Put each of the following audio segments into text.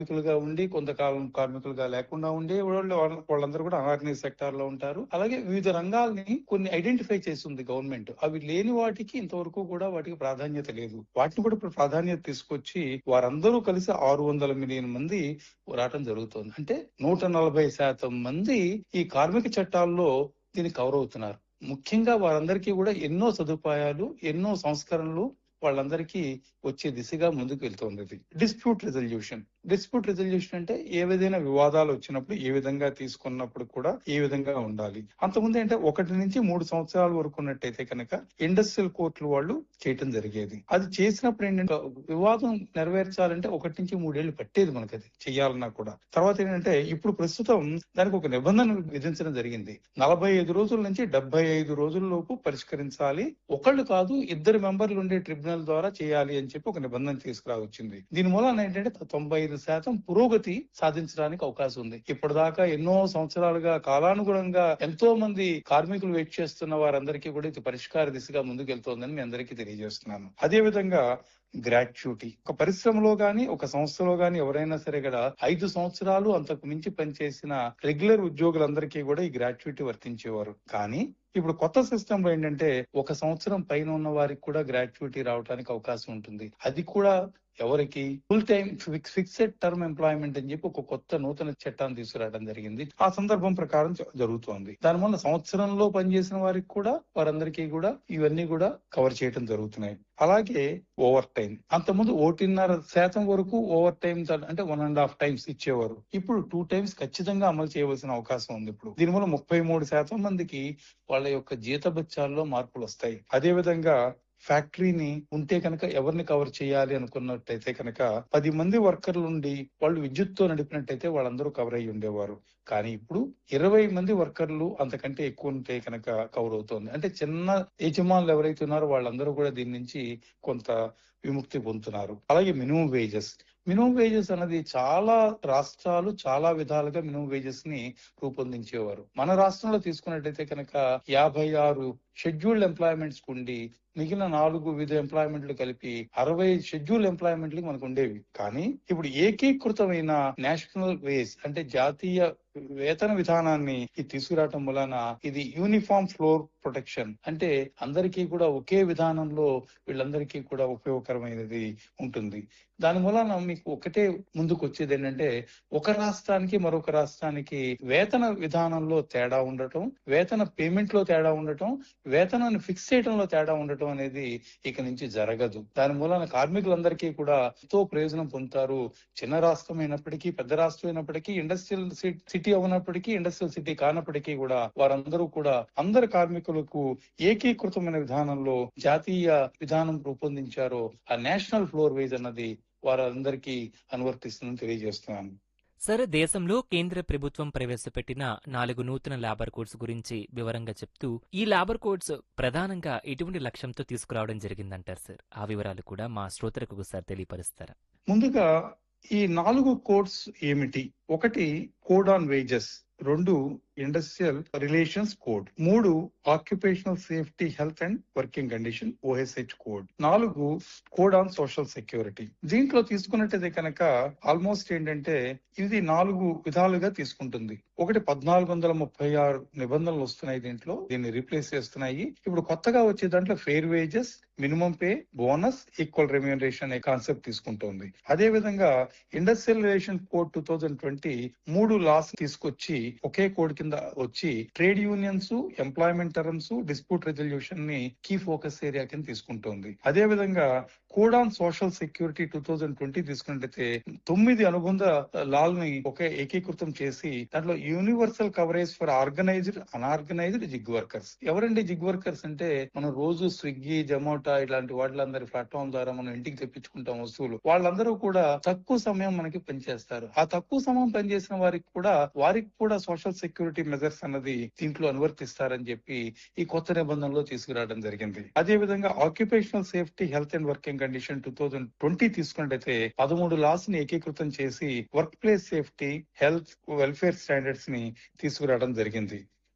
కార్మికులుగా ఉండి కొంతకాలం కార్మికులుగా లేకుండా ఉండి వాళ్ళు వాళ్ళ- వాళ్ళందరూ కూడా అనార్గనైజ్ సెక్టార్ లో ఉంటారు అలాగే వివిధ రంగాల్ని కొన్ని ఐడెంటిఫై చేస్తుంది గవర్నమెంట్ అవి లేని వాటికి ఇంతవరకు కూడా వాటికి ప్రాధాన్యత లేదు వాటిని కూడా ఇప్పుడు ప్రాధాన్యత తీసుకొచ్చి వారందరూ కలిసి ఆరు వందల మిలియన్ మంది రావటం జరుగుతోంది అంటే నూట నలభై శాతం మంది ఈ కార్మిక చట్టాల్లో దీన్ని కవర్ అవుతున్నారు ముఖ్యంగా వారందరికీ కూడా ఎన్నో సదుపాయాలు ఎన్నో సంస్కరణలు వాళ్ళందరికీ వచ్చే దిశగా ముందుకు వెళ్తోంది ఇది డిస్ప్యూట్ రెజల్యూషన్ డిస్ప్యూట్ రెజల్యూషన్ అంటే ఏ విధమైన వివాదాలు వచ్చినప్పుడు ఏ విధంగా తీసుకున్నప్పుడు కూడా ఏ విధంగా ఉండాలి అంతకుముందు అంటే ఒకటి నుంచి మూడు సంవత్సరాల వరకు ఉన్నట్టయితే కనుక ఇండస్ట్రియల్ కోర్టులు వాళ్ళు చేయటం జరిగేది అది చేసినప్పుడు ఏంటంటే వివాదం నెరవేర్చాలంటే ఒకటి నుంచి మూడేళ్లు పట్టేది మనకి అది చెయ్యాలన్నా కూడా తర్వాత ఏంటంటే ఇప్పుడు ప్రస్తుతం దానికి ఒక నిబంధన విధించడం జరిగింది నలభై ఐదు రోజుల నుంచి డెబ్బై ఐదు రోజుల్లోపు పరిష్కరించాలి ఒకళ్ళు కాదు ఇద్దరు మెంబర్లు ఉండే ట్రిబ్యునల్ ద్వారా చేయాలి అని చెప్పి ఒక నిబంధన తీసుకురావచ్చింది దీని మూలన ఏంటంటే తొంభై ఐదు శాతం పురోగతి సాధించడానికి అవకాశం ఉంది ఇప్పటిదాకా ఎన్నో సంవత్సరాలుగా కాలానుగుణంగా ఎంతో మంది కార్మికులు వెయిట్ చేస్తున్న వారందరికీ కూడా ఇది పరిష్కార దిశగా ముందుకు వెళ్తోందని మీ అందరికీ తెలియజేస్తున్నాను అదే విధంగా గ్రాట్యుటీ ఒక పరిశ్రమలో గాని ఒక సంస్థలో గాని ఎవరైనా సరే కూడా ఐదు సంవత్సరాలు అంతకు మించి పనిచేసిన రెగ్యులర్ ఉద్యోగులందరికీ కూడా ఈ గ్రాట్యుటీ వర్తించేవారు కానీ ఇప్పుడు కొత్త సిస్టమ్ లో ఏంటంటే ఒక సంవత్సరం పైన ఉన్న వారికి కూడా గ్రాట్యుటీ రావడానికి అవకాశం ఉంటుంది అది కూడా ఎవరికి full time fixed term employment అని చెప్పి ఒక కొత్త నూతన చట్టాన్ని తీసుకురావడం జరిగింది ఆ సందర్భం ప్రకారం జ- జరుగుతోంది దానివల్ల సంవత్సరంలో పనిచేసిన వారికి కూడా వారందరికీ కూడా ఇవన్నీ కూడా కవర్ చేయడం జరుగుతున్నాయి అలాగే ఓవర్ టైం అంతకుముందు ఒకటిన్నర శాతం వరకు ఓవర్ టైం అంటే వన్ అండ్ హాఫ్ టైమ్స్ ఇచ్చేవారు ఇప్పుడు టూ టైమ్స్ ఖచ్చితంగా అమలు చేయవలసిన అవకాశం ఉంది ఇప్పుడు దీనివల్ల ముప్పై మూడు శాతం మందికి వాళ్ళ యొక్క జీతభత్యాల్లో మార్పులు వస్తాయి అదే విధంగా ఫ్యాక్టరీని ఉంటే కనుక ఎవరిని కవర్ చేయాలి అనుకున్నట్టయితే కనుక పది మంది వర్కర్లు ఉండి వాళ్ళు విద్యుత్తో నడిపినట్టయితే వాళ్ళందరూ కవర్ అయ్యి ఉండేవారు కానీ ఇప్పుడు ఇరవై మంది వర్కర్లు అంతకంటే ఎక్కువ ఉంటే కనుక కవర్ అవుతోంది అంటే చిన్న యజమానులు ఎవరైతే ఉన్నారో వాళ్ళందరూ కూడా దీని నుంచి కొంత విముక్తి పొందుతున్నారు అలాగే మినిమం వేజెస్ మినిమం వేజెస్ అనేది చాలా రాష్ట్రాలు చాలా విధాలుగా మినిమం వేజెస్ ని రూపొందించేవారు మన రాష్ట్రంలో తీసుకున్నట్టయితే కనుక యాభై ఆరు షెడ్యూల్డ్ ఎంప్లాయ్మెంట్స్ ఉండి మిగిలిన నాలుగు వివిధ ఎంప్లాయ్మెంట్లు కలిపి అరవై షెడ్యూల్ ఎంప్లాయ్మెంట్లు మనకు ఉండేవి కానీ ఇప్పుడు ఏకీకృతమైన నేషనల్ వేస్ అంటే జాతీయ వేతన విధానాన్ని ఇది తీసుకురావటం వలన ఇది యూనిఫామ్ ఫ్లోర్ ప్రొటెక్షన్ అంటే అందరికీ కూడా ఒకే విధానంలో వీళ్ళందరికీ కూడా ఉపయోగకరమైనది ఉంటుంది దాని వలన మీకు ఒకటే ముందుకు వచ్చేది ఏంటంటే ఒక రాష్ట్రానికి మరొక రాష్ట్రానికి వేతన విధానంలో తేడా ఉండటం వేతన పేమెంట్ లో తేడా ఉండటం వేతనాన్ని ఫిక్స్ చేయడంలో తేడా ఉండటం అనేది ఇక నుంచి జరగదు దాని మూలన కార్మికులందరికీ కూడా ఎంతో ప్రయోజనం పొందుతారు చిన్న రాష్ట్రం అయినప్పటికీ పెద్ద రాష్ట్రం అయినప్పటికీ ఇండస్ట్రియల్ సిటీ అవునప్పటికీ ఇండస్ట్రియల్ సిటీ కానప్పటికీ కూడా వారందరూ కూడా అందరు కార్మికులకు ఏకీకృతమైన విధానంలో జాతీయ విధానం రూపొందించారో ఆ నేషనల్ ఫ్లోర్ వేజ్ అన్నది వారందరికీ అనువర్తిస్తుందని తెలియజేస్తున్నాను సరే దేశంలో కేంద్ర ప్రభుత్వం ప్రవేశపెట్టిన నాలుగు నూతన లేబర్ కోడ్స్ గురించి వివరంగా చెప్తూ ఈ లేబర్ కోడ్స్ ప్రధానంగా ఎటువంటి లక్ష్యంతో తీసుకురావడం జరిగిందంటారు సార్ ఆ వివరాలు కూడా మా శ్రోతలకు ఒకసారి తెలియపరుస్తారా ముందుగా ఈ నాలుగు కోడ్స్ ఏమిటి ఒకటి కోడ్ ఆన్ వేజెస్ రెండు ఇండస్ట్రియల్ రిలేషన్స్ కోడ్ మూడు occupational safety health and working condition OSH code నాలుగు కోడ్ ఆన్ సోషల్ సెక్యూరిటీ దీంట్లో తీసుకున్నట్టయితే కనుక ఆల్మోస్ట్ ఏంటంటే ఇది నాలుగు విధాలుగా తీసుకుంటుంది ఒకటి పద్నాలుగు వందల ముప్పై ఆరు నిబంధనలు వస్తున్నాయి దీంట్లో దీన్ని రీప్లేస్ చేస్తున్నాయి ఇప్పుడు కొత్తగా వచ్చే దాంట్లో fair wages minimum pay bonus equal remuneration అనే కాన్సెప్ట్ తీసుకుంటోంది అదే విధంగా industrial relation code two thousand twenty మూడు లాస్ తీసుకొచ్చి ఒకే కోడ్ కింద వచ్చి trade unions employment terms dispute resolution ని కీ ఫోకస్ ఏరియా కింద తీసుకుంటోంది అదే విధంగా code on social security two thousand twenty తీసుకున్నట్టయితే తొమ్మిది అనుబంధ లాల్ని ఒకే ఏకీకృతం చేసి దాంట్లో universal coverage for organised unorganised gig workers ఎవరండి జిగ్ వర్కర్స్ అంటే మనం రోజు స్విగ్గీ జొమాటో ఇలాంటి వాటిలందరి ప్లాట్ఫామ్ ద్వారా మనం ఇంటికి తెప్పించుకుంటాం వస్తువులు వాళ్ళందరూ కూడా తక్కువ సమయం మనకి పనిచేస్తారు ఆ తక్కువ సమయం పనిచేసిన వారికి కూడా వారికి కూడా సోషల్ సెక్యూరిటీ మెజర్స్ అన్నది దీంట్లో అనువర్తిస్తారని చెప్పి ఈ కొత్త నిబంధనలో తీసుకురావడం జరిగింది అదే విధంగా occupational safety health and working condition two thousand twenty తీసుకున్నట్టయితే పదమూడు లాస్ ని ఏకీకృతం చేసి workplace safety health welfare standards ని తీసుకురావడం జరిగింది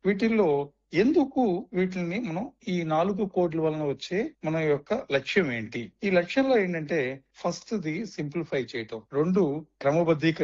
వీటిల్లో ఎందుకు వీటిని మనం ఈ నాలుగు కోడ్ల వలన వచ్చే మన యొక్క లక్ష్యం ఏంటి ఈ లక్ష్యంలో ఏంటంటే ఫస్ట్ ది సింప్లిఫై చేయటం రెండు క్రమబద్ధీకరణ